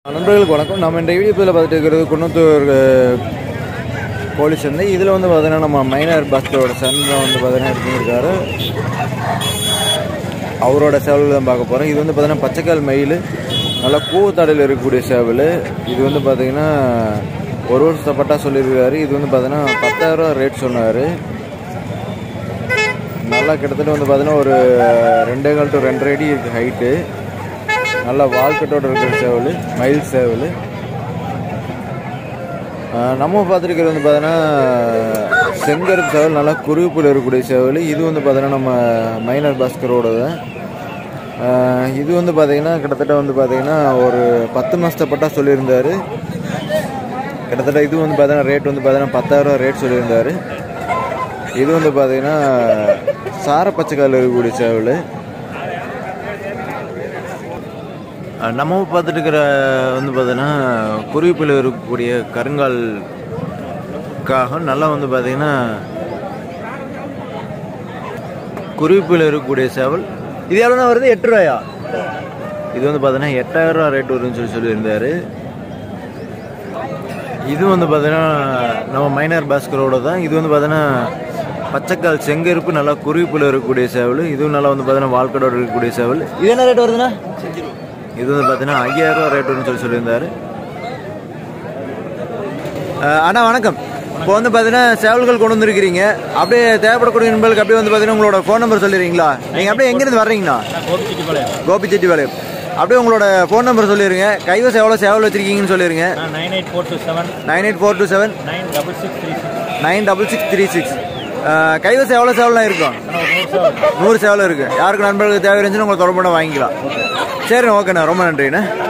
நண்பர்களுக்கு வணக்கம் நம்ம இந்த வீடியோ பதில் பார்த்துட்டு இருக்கிறது குன்னத்தூர் அஹ், கோழி சந்தை இதில் வந்து பார்த்தீங்கன்னா நம்ம மைனர் பஸ்டரோட சன் வந்து பார்த்தீங்கன்னா எடுத்துருக்காரு அவரோட சேவல் தான் பார்க்க போகிறோம் இது வந்து பார்த்தீங்கன்னா பச்சைக்கால் மயில் நல்லா கூத்தடையில் இருக்கக்கூடிய சேவல் இது வந்து பார்த்தீங்கன்னா ஒரு வருஷம் பட்டா சொல்லியிருக்காரு இது வந்து பார்த்தீங்கன்னா பத்தாயிரரூவா ரேட் சொன்னார் நல்லா கிட்டத்தட்ட வந்து பார்த்தீங்கன்னா ஒரு ரெண்டே கால் டு ரெண்டரை அடி இருக்குது ஹைட்டு நல்லா வால்கட்டோட இருக்கிற சேவல் மயில் சேவல் ஆஹ் நம்ம பார்த்துருக்கிறது வந்து பார்த்தீங்கன்னா செங்கருப்பு சேவல் நல்லா குருவிப்பில் இருக்கக்கூடிய சேவல் இது வந்து பார்த்தீங்கன்னா நம்ம மைனர் பாஸ்கரோட தான் ஆஹ் இது வந்து பார்த்தீங்கன்னா கிட்டத்தட்ட வந்து பார்த்தீங்கன்னா ஒரு பத்து மாதத்தை பட்டா சொல்லியிருந்தார் கிட்டத்தட்ட இது வந்து பார்த்தீங்கன்னா ரேட் வந்து பார்த்தீங்கன்னா பத்தாயிரரூவா ரேட் சொல்லியிருந்தார் இது வந்து பார்த்தீங்கன்னா சார பச்சைக்கால் இருக்கக்கூடிய சேவல் அஹ் நம்ம பார்த்துட்டு இருக்கிற வந்து பார்த்தீங்கன்னா குருவிப்பில் இருக்கக்கூடிய கருங்கால் காகம் நல்லா வந்து பார்த்தீங்கன்னா குருவிப்பில் இருக்கக்கூடிய சேவல் இது எவ்வளோ வருது எட்டு ரூபாயா இது வந்து பார்த்தீங்கன்னா எட்டாயிரம் ரூபா ரேட் வரும்னு சொல்லி சொல்லியிருந்தாரு இது வந்து பார்த்தீங்கன்னா நம்ம மைனர் பாஸ்கரோட தான் இது வந்து பார்த்தீங்கன்னா பச்சைக்கால் செங்கருப்பு நல்லா குருவிப்பில் இருக்கக்கூடிய சேவல் இதுவும் நல்லா வந்து பார்த்தீங்கன்னா வால்கடோட இருக்கக்கூடிய சேவல் இது என்ன ரேட் வருதுண்ணா இது வந்து பார்த்தீங்கன்னா ஐயாயிரம் ரூபா ரேட் வரும்னு சொல்லி சொல்லியிருந்தாரு அஹ் அண்ணா வணக்கம் இப்போ வந்து பார்த்தீங்கன்னா சேவல்கள் கொண்டு வந்திருக்கிறீங்க அப்படியே தேவைப்படக்கூடிய நண்பர்களுக்கு அப்படியே வந்து பார்த்தீங்கன்னா உங்களோட ஃபோன் நம்பர் சொல்லிடுறீங்களா நீங்கள் அப்படியே எங்கேருந்து வர்றீங்கண்ணா கோபிச்செட்டிப்பாளையம் அப்படியே உங்களோட ஃபோன் நம்பர் சொல்லிடுங்க கைவசம் எவ்வளோ சேவல் வச்சிருக்கீங்கன்னு சொல்லிடுங்க nine eight four two seven nine eight four two seven nine double six three six nine double six three six கைவசம் எவ்வளோ சேவலாம் இருக்கும் ஒரு நூறு செவன் நூறு சேவலும் இருக்குது யாருக்கு நண்பர்களுக்கு தேவை இருந்துச்சுன்னா உங்களை தொடர்பு பண்ண வாங்கிக்கலாம் சரிண்ணா ஓகேண்ணா ரொம்ப நன்றிண்ணா